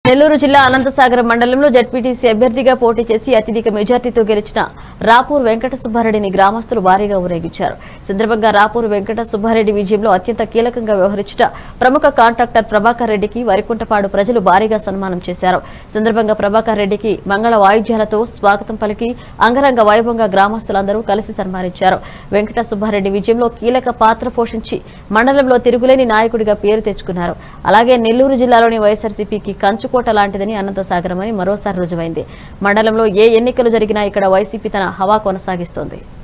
నెల్లూరు జిల్లా అనంతసాగరం మండలంలో జడ్పీటీసీ అభ్యర్థిగా పోటీ చేసి అత్యధిక మెజార్టీతో గెలిచిన రాపూర్ వెంకట సుబ్బారెడ్డిని గ్రామస్తులు భారీగా ఊరేగించారు ఈ సందర్భంగా రాపూర్ వెంకట సుబ్బారెడ్డి విజయంలో అత్యంత కీలకంగా వ్యవహరించిన ప్రముఖ కాంట్రాక్టర్ ప్రభాకర్ రెడ్డికి వరికుంటపాడు ప్రజలు భారీగా సన్మానం చేశారు ఈ సందర్భంగా ప్రభాకర్ రెడ్డికి మంగళ వాయిద్యాలతో స్వాగతం పలికి అంగరంగ వైభవంగా గ్రామస్తులందరూ కలిసి సన్మానించారు వెంకట సుబ్బారెడ్డి విజయంలో కీలక పాత్ర పోషించి మండలంలో తిరుగులేని నాయకుడిగా పేరు తెచ్చుకున్నారు అలాగే నెల్లూరు జిల్లాలోని వైఎస్ఆర్సీపీకి కంచుకోట లాంటిదని అనంతసాగరం అని మరోసారి రుజువైంది మండలంలో ఏ ఎన్నికలు జరిగినా ఇక్కడ వైసీపీ తన హవా కొనసాగిస్తోంది